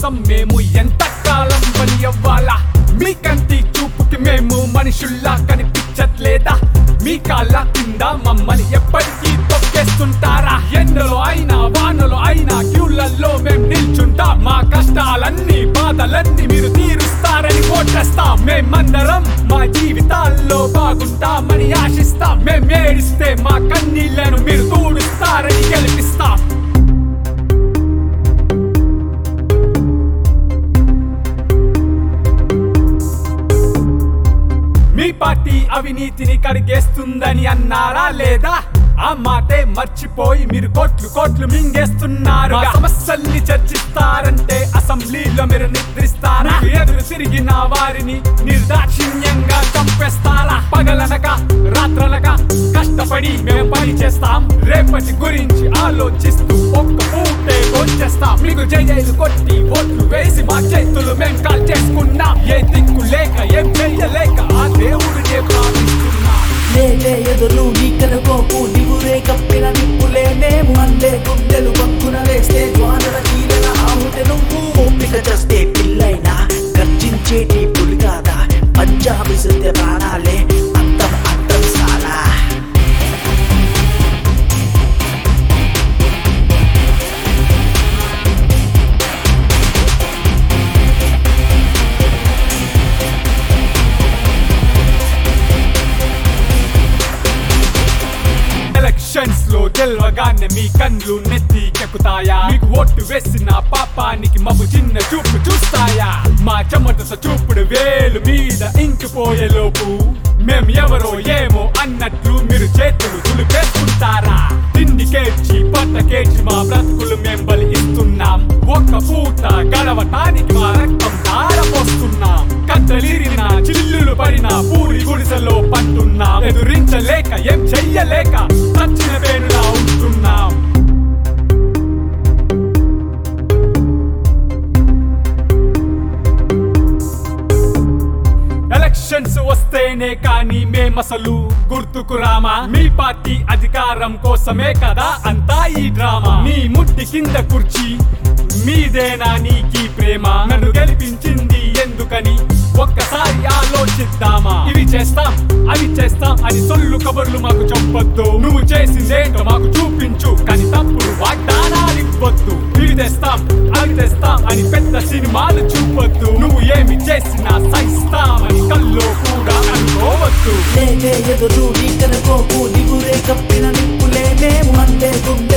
కోసం మేము ఎంత కాలం పని అవ్వాలా మీ కంటి చూపుకి మేము మనుషుల్లా కనిపించట్లేదా మీ కాళ్ళ కింద మమ్మల్ని ఎప్పటికీ తొక్కేస్తుంటారా ఎండలో అయినా వానలో అయినా క్యూలలో మేము నిల్చుంటా మా కష్టాలన్నీ బాధలన్నీ మీరు తీరుస్తారని ఓటేస్తాం మేమందరం మా జీవితాల్లో బాగుంటామని ఆశిస్తాం మేము ఏడిస్తే మా కన్నీళ్లను మీరు తూడుస్తారని గెలిపిస్తాం మీ పార్టీ అవినీతిని కడిగేస్తుందని అన్నారా లేదా ఆ మాటే మర్చిపోయి మీరు కోట్లు కోట్లు మింగేస్తున్నారు మా సమస్యల్ని చర్చిస్తారంటే అసెంబ్లీలో మీరు నిద్రిస్తారా మీకు ఎదురు తిరిగిన వారిని నిర్దాక్షిణ్యంగా చంపేస్తారా పగలనక రాత్రనక కష్టపడి మేము పని చేస్తాం రేపటి గురించి ఆలోచిస్తూ ఒక్క పూటే వచ్చేస్తాం మీకు జైలు కొట్టి ఓట్లు వేసి మా చేతులు మేము కాల్ చేసుకున్నాం ఏ దిక్కు లేక ఏం చెయ్యలేక ఆ దేవుడినే ప్రార్థిస్తున్నాం లేలే ఎదురు నీ కనుకోపు నిగురే కప్పిన నిప్పులే మేము అందే గుండెలు పక్కున వేస్తే జ్వాలల కీలన ఆముట నువ్వు ఓపిక చేస్తే పిల్లైనా గర్జించేటి పులి కాదా పంజాబీ సృత్య ప్రాణాలే అంతం అంతం సాలా ఎలక్షన్స్ లో గెలవగానే మీ కన్ను నెత్తికెక్కుతాయా మీకు ఓటు వేసిన పాపానికి మబ్బు చిన్న చూపు చూస్తాయా మా చెమటతో చూపుడు వేలు మీద ఇంకిపోయే లోపు మేం ఎవరో ఏమో అన్నట్లు మీరు చేతులు దులిపేసుకుంటారా తిండి కేర్చి పట్ట కేర్చి మా బ్రతుకులు మేం బలి ఇస్తున్నాం ఒక్క పూట గడవటానికి మా రక్తం ధారపోస్తున్నాం కట్టలిరిన చిల్లులు పడిన పూరి గుడిసెలో పంటున్నాం ఎదురించలేక ఏం చెయ్యలేక చచ్చిన పేరులా ఉంటున్నాం ఎలక్షన్స్ వస్తేనే కానీ మేమసలు గుర్తుకు రామా మీ పార్టీ అధికారం కోసమే కదా అంతా ఈ డ్రామా నీ ముట్టి కింద కుర్చీ మీదేనా నీకి ప్రేమ నన్ను గెలిపించింది ఎందుకని ఒక్కసారి ఆలోచిద్దామా ఇవి చేస్తాం అవి చేస్తాం అని సొల్లు కబుర్లు మాకు చెప్పొద్దు నువ్వు చేసిందేంటో మాకు చూపించు కానీ తప్పుడు వాగ్దానాలు ఇవ్వద్దు ఇవి తెస్తాం అవి తెస్తాం అని పెద్ద సినిమాలు చూపొద్దు నువ్వు ఏమి చేసినా సహిస్తామని కల్లో కూడా అనుకోవద్దు లేలే ఎదురు నీ కనుకోపు నిగురే కప్పిన నిప్పులే మేము అందే గుండెలు